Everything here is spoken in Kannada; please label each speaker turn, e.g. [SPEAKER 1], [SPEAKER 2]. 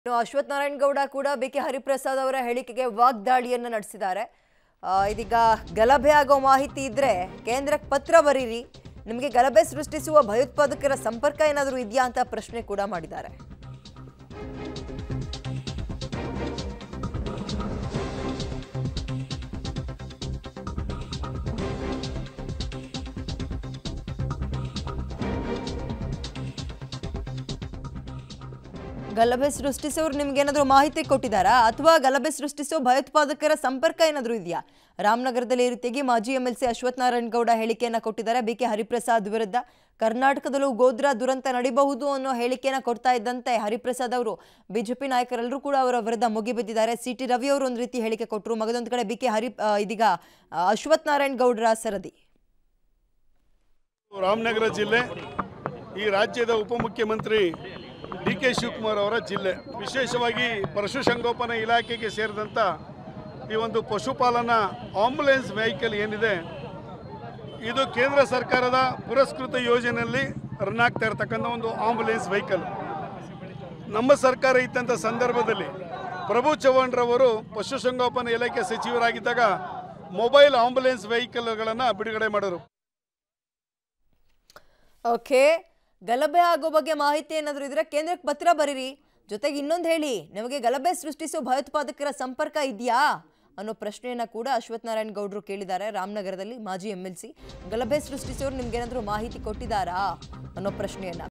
[SPEAKER 1] ಇನ್ನು ಅಶ್ವಥ್ ನಾರಾಯಣ್ ಗೌಡ ಕೂಡ ಬಿ ಕೆ ಹರಿಪ್ರಸಾದ್ ಅವರ ಹೇಳಿಕೆಗೆ ವಾಗ್ದಾಳಿಯನ್ನ ನಡೆಸಿದ್ದಾರೆ ಆ, ಇದೀಗ ಗಲಭೆ ಆಗೋ ಮಾಹಿತಿ ಇದ್ರೆ ಕೇಂದ್ರಕ್ಕೆ ಪತ್ರ ಬರೀರಿ ನಿಮಗೆ ಗಲಭೆ ಸೃಷ್ಟಿಸುವ ಭಯೋತ್ಪಾದಕರ ಸಂಪರ್ಕ ಏನಾದರೂ ಇದೆಯಾ ಅಂತ ಪ್ರಶ್ನೆ ಕೂಡ ಮಾಡಿದ್ದಾರೆ ಗಲಭೆ ಸೃಷ್ಟಿಸೋರು ನಿಮ್ಗೆ ಏನಾದರೂ ಮಾಹಿತಿ ಕೊಟ್ಟಿದ್ದಾರಾ ಅಥವಾ ಗಲಭೆ ಸೃಷ್ಟಿಸೋ ಭಯೋತ್ಪಾದಕರ ಸಂಪರ್ಕ ಏನಾದರೂ ಇದೆಯಾ ರಾಮನಗರದಲ್ಲಿ ಈ ರೀತಿಯಾಗಿ ಮಾಜಿ M L C Ashwath Narayan Gowda ಹೇಳಿಕೆಯನ್ನ ಕೊಟ್ಟಿದ್ದಾರೆ ಬಿ ಕೆ ಹರಿಪ್ರಸಾದ್ ವಿರುದ್ಧ ಕರ್ನಾಟಕದಲ್ಲೂ ಗೋದ್ರಾ ದುರಂತ ನಡಿಬಹುದು ಅನ್ನೋ ಹೇಳಿಕೆಯನ್ನ ಕೊಡ್ತಾ ಇದ್ದಂತೆ ಹರಿಪ್ರಸಾದ್ ಅವರು ಬಿಜೆಪಿ ನಾಯಕರೆಲ್ಲರೂ ಕೂಡ ಅವರ ವಿರುದ್ಧ ಮುಗಿಬಿದ್ದಿದ್ದಾರೆ ಸಿ ಟಿ ರವಿ ಅವರು ಒಂದು ರೀತಿ ಹೇಳಿಕೆ ಕೊಟ್ಟರು ಮಗದೊಂದು ಕಡೆ ಬಿ ಕೆ ಹರಿ ಆ, ಇದೀಗ ಆ, ಅಶ್ವಥ್ ನಾರಾಯಣ್ ಗೌಡರ ಸರದಿ
[SPEAKER 2] ರಾಮನಗರ ಜಿಲ್ಲೆ ಈ ರಾಜ್ಯದ ಉಪಮುಖ್ಯಮಂತ್ರಿ ಡಿ ಕೆ ಶಿವಕುಮಾರ್ ಅವರ ಜಿಲ್ಲೆ ವಿಶೇಷವಾಗಿ ಪಶುಸಂಗೋಪನಾ ಇಲಾಖೆಗೆ ಸೇರಿದಂಥ ಈ ಒಂದು ಪಶುಪಾಲನಾ ಆಂಬುಲೆನ್ಸ್ ವೆಹಿಕಲ್ ಏನಿದೆ ಇದು ಕೇಂದ್ರ ಸರ್ಕಾರದ ಪುರಸ್ಕೃತ ಯೋಜನೆಯಲ್ಲಿ ರನ್ ಆಗ್ತಾ ಇರತಕ್ಕಂಥ ಒಂದು ಆಂಬುಲೆನ್ಸ್ ವೆಹಿಕಲ್ ನಮ್ಮ ಸರ್ಕಾರ ಇದ್ದಂಥ ಸಂದರ್ಭದಲ್ಲಿ ಪ್ರಭು ಚವ್ಹಾಣ್ರವರು ಪಶುಸಂಗೋಪನಾ ಇಲಾಖೆ ಸಚಿವರಾಗಿದ್ದಾಗ ಮೊಬೈಲ್ ಆಂಬುಲೆನ್ಸ್ ವೆಹಿಕಲ್ಗಳನ್ನು ಬಿಡುಗಡೆ ಮಾಡಿದರು
[SPEAKER 1] ಓಕೆ ಗಲಭೆ ಆಗೋ ಬಗ್ಗೆ ಮಾಹಿತಿ ಏನಾದರೂ ಇದ್ರೆ ಕೇಂದ್ರಕ್ಕೆ ಪತ್ರ ಬರೀರಿ ಜೊತೆಗೆ ಇನ್ನೊಂದು ಹೇಳಿ ನಿಮಗೆ ಗಲಭೆ ಸೃಷ್ಟಿಸೋ ಭಯೋತ್ಪಾದಕರ ಸಂಪರ್ಕ ಇದೆಯಾ ಅನ್ನೋ ಪ್ರಶ್ನೆಯನ್ನ ಕೂಡ ಅಶ್ವಥ್ ನಾರಾಯಣ್ ಗೌಡ್ರು ಕೇಳಿದ್ದಾರೆ ರಾಮನಗರದಲ್ಲಿ ಮಾಜಿ ಎಂ ಎಲ್ ಸಿ ಗಲಭೆ ಸೃಷ್ಟಿಸೋರು ನಿಮ್ಗೇನಾದರೂ ಮಾಹಿತಿ ಕೊಟ್ಟಿದ್ದಾರಾ ಅನ್ನೋ ಪ್ರಶ್ನೆಯನ್ನ